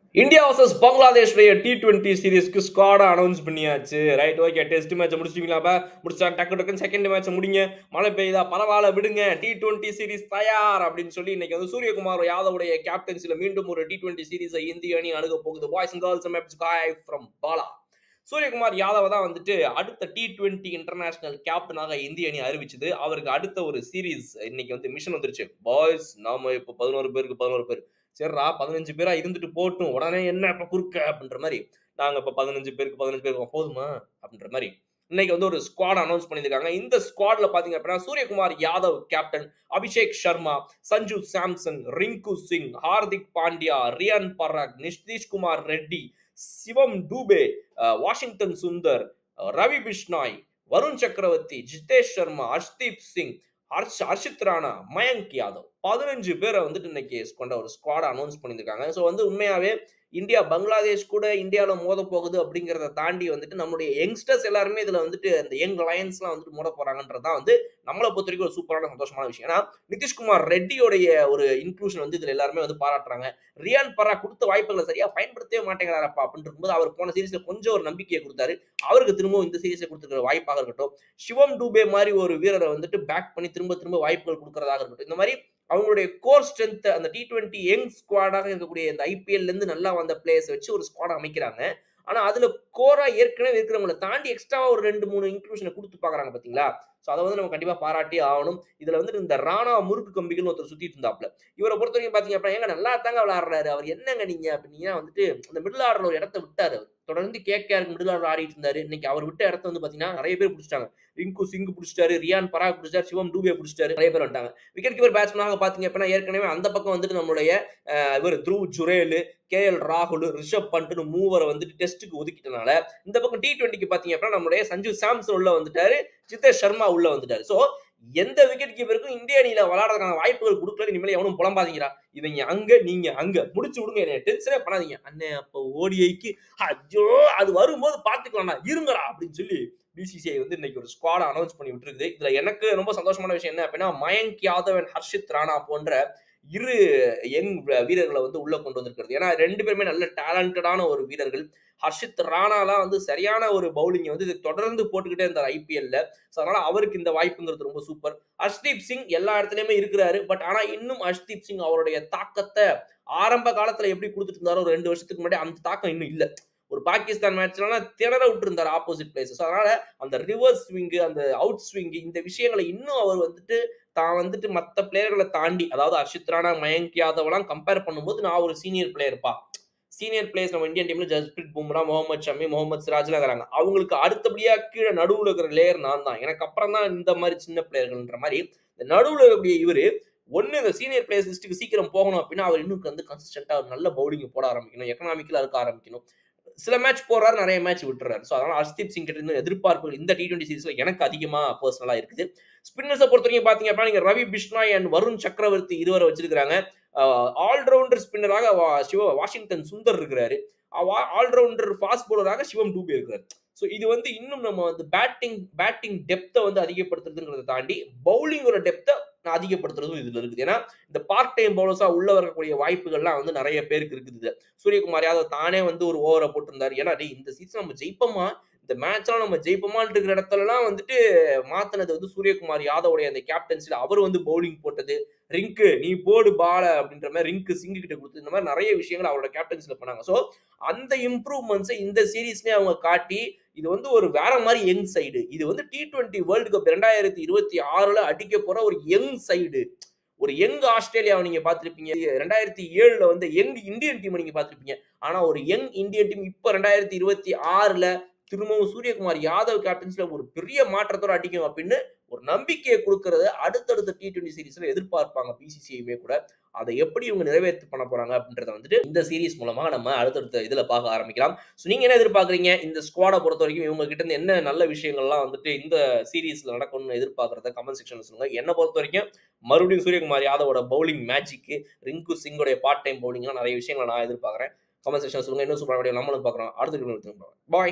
India versus பங்களாதேஷ்டைய T twenty சீரிஸ்க்கு ஸ்குவாடை அனௌன்ஸ் பண்ணியாச்சு ரைட் ஓகே டெஸ்ட் மேட்ச் முடிச்சிட்டீங்களாப்பா முடிச்சா டக்கு டக்குன்னு செகண்ட் மேட்ச் முடிங்க மழை பெய்யுதா பரவாயில்ல விடுங்க டி டுவெண்ட்டி சீரிஸ் தயார் அப்படின்னு சொல்லி இன்னைக்கு வந்து சூரியகுமார் யாதவுடைய கேப்டன்சியில் மீண்டும் ஒரு டி டுவெண்ட்டி சீரிஸை இந்திய அணி அணுக போகுது boys and girls match guys from Bala Suryakumar Yadav தான் வந்துட்டு அடுத்த டி டுவெண்ட்டி இன்டர்நேஷனல் கேப்டனாக இந்திய அணி அறிவிச்சது அவருக்கு அடுத்த ஒரு சீரிஸ் இன்னைக்கு வந்து மிஷன் வந்துருச்சு பாய்ஸ் நாம இப்போ பதினோரு பேருக்கு பதினோரு பேர் சரிடா பதினஞ்சு பேரா இருந்துட்டு போட்டும் உடனே என்ன இப்ப குறுக்க அப்படின்ற மாதிரி நாங்க இப்ப பதினஞ்சு பேருக்கு பதினஞ்சு பேருக்கு போதுமா அப்படின்ற மாதிரி இன்னைக்கு வந்து ஒரு ஸ்குவாட் அனௌன்ஸ் பண்ணியிருக்காங்க இந்த ஸ்குவாட்ல பாத்தீங்க அப்படின்னா சூரியகுமார் யாதவ் கேப்டன் அபிஷேக் சர்மா சஞ்சு சாம்சன் ரிங்கு சிங் ஹார்திக் பாண்டியா ரியான் பராக் நிஷ்தீஷ்குமார் ரெட்டி சிவம் டூபே அஹ், வாஷிங்டன் சுந்தர் அஹ், ரவி பிஷ்னாய் வருண் சக்கரவர்த்தி ஜிதேஷ் சர்மா ஹர்ஷ்தீப் சிங் ஹர்ஷ் ஹர்ஷித் ராணா மயங்க் யாதவ் பதினஞ்சு பேரை வந்துட்டு இன்னைக்கு கொண்ட ஒரு ஸ்குவாட் அனௌன்ஸ் பண்ணியிருக்காங்க ஸோ வந்து உண்மையாவே இந்தியா பங்களாதேஷ் கூட இந்தியாவில் மோத போகுது அப்படிங்கிறத தாண்டி வந்துட்டு நம்மளுடைய யங்ஸ்டர்ஸ் எல்லாருமே இதுல வந்துட்டு அந்த யங் லயன்ஸ்லாம் வந்துட்டு மோத போறாங்கன்றது தான் வந்து நம்மளை பொறுத்த வரைக்கும் ஒரு சூப்பரான சந்தோஷமான விஷயம் ஏன்னா நிதிஷ்குமார் ரெட்டியோடைய ஒரு இன்க்ளூஷன் வந்து இதுல எல்லாருமே வந்து பாராட்டுறாங்க ரியான் பரா கொடுத்த வாய்ப்புகளை சரியா பயன்படுத்தவே மாட்டேங்கிறாரப்பா அப்படின்னு இருக்கும்போது அவர் போன சீரிஸ்ல கொஞ்சம் ஒரு நம்பிக்கையை கொடுத்தாரு அவருக்கு திரும்பவும் இந்த சீரிஸ்ல கொடுத்துருக்கிற வாய்ப்பாக இருக்கட்டும் சிவம் டூபே மாதிரி ஒரு வீரரை வந்துட்டு பேக் பண்ணி திரும்ப திரும்ப வாய்ப்புகள் கொடுக்கறதாக இருக்கட்டும் இந்த மாதிரி அவங்களுடைய கோர் ஸ்ட்ரென்த் அந்த டி டுவெண்ட்டி யங் ஸ்குவாடாக இருக்கக்கூடிய இந்த ஐபிஎல்ல இருந்து நல்லா வந்த பிளேயர்ஸ் வச்சு ஒரு ஸ்குவாட் அமைக்கிறாங்க ஆனா அதுல கோரா ஏற்கனவே இருக்கிறவங்கள தாண்டி எக்ஸ்ட்ரா ஒரு ரெண்டு மூணு இன்க்ளூஷனை கொடுத்து பாக்குறாங்க பாத்தீங்களா ஸோ அதை வந்து நம்ம கண்டிப்பா பாராட்டி ஆகணும் இதுல வந்துட்டு இந்த ராணா முறுக்கு கம்பிகள்னு ஒருத்தர் சுத்திட்டு இருந்தாப்ல இவரை பொறுத்த வரைக்கும் பாத்தீங்க அப்படின்னா ஏங்க நல்லா தாங்க விளையாடுறாரு அவர் என்னங்க நீங்க அப்படின்னா வந்துட்டு அந்த மிடில் ஆர்டர் ஒரு இடத்த விட்டாரு அவர் தொடர்ந்து கேகேஆருக்கு மிடில் ஆர்டர் ஆடிட்டு இருந்தாரு இன்னைக்கு அவர் விட்ட இடத்த வந்து பாத்தீங்கன்னா நிறைய பேர் பிடிச்சிட்டாங்க ரிங்கு சிங் பிடிச்சிட்டாரு ரியான் பராக் பிடிச்சிட்டாரு சிவம் டூபே பிடிச்சிட்டாரு நிறைய பேர் வந்துட்டாங்க விக்கெட் கீப்பர் பேட்ஸ்மேனாக பாத்தீங்க அப்படின்னா ஏற்கனவே அந்த பக்கம் வந்துட்டு நம்மளுடைய அஹ், இவர் த்ரூ ஜுரேலு கே எல் ராகுல் ரிஷப் பண்ட்னு மூவரை வந்துட்டு டெஸ்ட்டுக்கு ஒதுக்கிட்டனால இந்த பக்கம் டி டுவெண்ட்டிக்கு பாத்தீங்க அப்படின்னா நம்மளுடைய சஞ்சு சாம்சன் உள்ள வந்துட்டாரு ஜிதேஷ் சர்மா உள்ள வந்துட்டாரு ஸோ எந்த விக்கெட் கீப்பருக்கும் இந்திய அணியில விளையாடுறதுக்கான வாய்ப்புகள் கொடுக்கல இனிமேல் எவனும் புலம்பாதீங்கடா இவங்க அங்க நீங்க அங்க முடிச்சு விடுங்க என்ன டென்ஷனே பண்ணாதீங்க அண்ணே அப்போ ஓடிஐக்கு ஐயோ அது வரும்போது பாத்துக்கலாம்டா இருங்கடா அப்படின்னு சொல்லி பிசிசிஐ வந்து இன்னைக்கு ஒரு ஸ்குவாட் அனௌன்ஸ் பண்ணி விட்டுருக்குது இதுல எனக்கு ரொம்ப சந்தோஷமான விஷயம் என்ன அப்படின்னா மயங்க் யாதவ் அண்ட் ஹர்ஷித் ராணா போன்ற இரு யங் வீரர்களை வந்து உள்ள கொண்டு வந்திருக்கிறது ஏன்னா ரெண்டு பேருமே நல்ல டேலண்டடான ஒரு வீரர்கள் ஹர்ஷித் ராணாலாம் வந்து சரியான ஒரு பவுலிங்கை வந்து இது தொடர்ந்து போட்டுக்கிட்டே இருந்தார் ஐபிஎல்ல ஸோ அதனால அவருக்கு இந்த வாய்ப்புங்கிறது ரொம்ப சூப்பர் ஹர்ஷ்தீப் சிங் எல்லா இடத்துலயுமே இருக்கிறாரு பட் ஆனா இன்னும் ஹர்ஷ்தீப் சிங் அவருடைய தாக்கத்தை ஆரம்ப காலத்துல எப்படி கொடுத்துட்டு இருந்தாரோ ஒரு ரெண்டு வருஷத்துக்கு முன்னாடி அந்த தாக்கம் இன்னும் இல்ல ஒரு பாகிஸ்தான் மேட்ச்லாம் திணற விட்டுருந்தார் ஆப்போசிட் பிளேசஸ் அதனால அந்த ரிவர்ஸ் ஸ்விங்கு அந்த அவுட் ஸ்விங் இந்த விஷயங்களை இன்னும் அவர் வந்துட்டு தான் வந்துட்டு மற்ற பிளேயர்களை தாண்டி அதாவது ஹர்ஷித் ராணா மயங்க் யாதவ்லாம் கம்பேர் பண்ணும்போது நான் ஒரு சீனியர் பிளேயர்ப்பா சீனியர் பிளேயர்ஸ் நம்ம இந்தியன் டீம்ல ஜஸ்பிரித் பும்ரா முகமது ஷமி முகமது சிராஜ்லாம் இருக்கிறாங்க அவங்களுக்கு அடுத்தபடியா கீழே நடுவுல இருக்கிற லேயர் நான் தான் எனக்கு அப்புறம் தான் இந்த மாதிரி சின்ன பிளேயர்கள்ன்ற மாதிரி இந்த நடுவுல இருக்கக்கூடிய இவரு ஒன்னு இந்த சீனியர் பிளேயர்ஸ் லிஸ்ட்டுக்கு சீக்கிரம் போகணும் அப்படின்னா அவர் இன்னும் வந்து கன்சிஸ்டன்டா ஒரு நல்ல பவுலிங் போட ஆரம்பிக்கணும் எக்கனாமிக்கலா இருக்க ஆரம்பிக்கணும் சில மேட்ச் போறாரு நிறைய மேட்ச் விட்டுறாரு ஸோ அதனால ஹர்ஷ்தீப் சிங் கிட்ட இருந்து எதிர்பார்ப்புகள் இந்த டி டுவெண்ட்டி சீரிஸ்ல எனக்கு அதிகமா பர்சனலா இருக்குது ஸ்பின்னர்ஸை பொறுத்த வரைக்கும் பாத்தீங்க அப்படின்னா நீங்க ரவி பிஷ்னாய் அண்ட் வருண் சக்கரவர்த்தி இருவரை வச்சிருக்காங்க ஆல்ரவுண்டர் ஸ்பின்னராக சிவ வாஷிங்டன் சுந்தர் இருக்கிறாரு ஆல்ரவுண்டர் ஃபாஸ்ட் பவுலராக சிவம் டூபே இருக்கிறார் ஸோ இது வந்து இன்னும் நம்ம வந்து பேட்டிங் பேட்டிங் டெப்த்தை வந்து அதிகப்படுத்துறதுங்கிறத தாண்டி பவுலிங்கோட டெப்த்தை அதிகப்படுத்துறதும் இதுல இருக்குது ஏன்னா இந்த பார்ட் டைம் பவுலர்ஸா உள்ள வரக்கூடிய வாய்ப்புகள்லாம் வந்து நிறைய பேருக்கு இருக்குது சூரியகுமார் யாதவ் தானே வந்து ஒரு ஓவரை போட்டிருந்தாரு ஏன்னா டேய் இந்த சீசன் நம்ம ஜெயிப்போமா இந்த மேட்ச்லாம் நம்ம ஜெயிப்போமான்னு இருக்கிற இடத்துலலாம் வந்துட்டு மாத்தினது வந்து சூரியகுமார் யாதவுடைய அந்த கேப்டன்சில அவர் வந்து பவுலிங் போட்டது ரிங்கு நீ போடு பால அப்படின்ற மாதிரி ரிங்கு சிங்கு கிட்ட கொடுத்து இந்த மாதிரி நிறைய விஷயங்கள் அவரோட கேப்டன்சில பண்ணாங்க ஸோ அந்த இம்ப்ரூவ்மெண்ட்ஸை இந்த சீரீஸ்லயே அவங்க காட்டி இது வந்து ஒரு வேற மாதிரி யங் சைடு இது வந்து டி டுவெண்ட்டி வேர்ல்டு கப் ரெண்டாயிரத்தி இருபத்தி ஆறுல அடிக்க போற ஒரு யங் சைடு ஒரு யங் ஆஸ்திரேலியாவை நீங்க பார்த்திருப்பீங்க ரெண்டாயிரத்தி ஏழுல வந்து யங் இந்தியன் டீம் நீங்க பார்த்திருப்பீங்க ஆனா ஒரு யங் இந்தியன் டீம் இப்ப ரெண்டாயிரத்தி இருபத்தி ஆறுல திரும்பவும் சூரியகுமார் யாதவ் கேப்டன்ஸ்ல ஒரு பெரிய மாற்றத்தோட அடிக்கும் அப்படின்னு ஒரு நம்பிக்கையை கொடுக்கறத அடுத்தடுத்த டி டுவெண்ட்டி சீரீஸ்ல எதிர்பார்ப்பாங்க பிசிசிஐயுமே கூட அதை எப்படி இவங்க நிறைவேற்றி பண்ண போறாங்க அப்படின்றத வந்துட்டு இந்த சீரிஸ் மூலமா நம்ம அடுத்தடுத்த இதுல பார்க்க ஆரம்பிக்கலாம் ஸோ நீங்க என்ன எதிர்பார்க்குறீங்க இந்த ஸ்குவாடை பொறுத்த வரைக்கும் இவங்க கிட்ட இருந்து என்ன நல்ல விஷயங்கள்லாம் வந்துட்டு இந்த சீரீஸ்ல நடக்கணும்னு எதிர்பார்க்கறத கமெண்ட் செக்ஷன்ல சொல்லுங்க என்ன பொறுத்த வரைக்கும் மறுபடியும் சூரியகுமார் யாதவோட பவுலிங் மேஜிக்கு ரிங்கு சிங்கோடைய பார்ட் டைம் பவுலிங்லாம் நிறைய விஷயங்களை நான் எதிர்பார்க்குறேன் கமெண்ட் செக்ஷன் சொல்லுங்க இன்னும் சூப்பராக நம்மளும் பார்க்குறோம் அடுத்த பாய்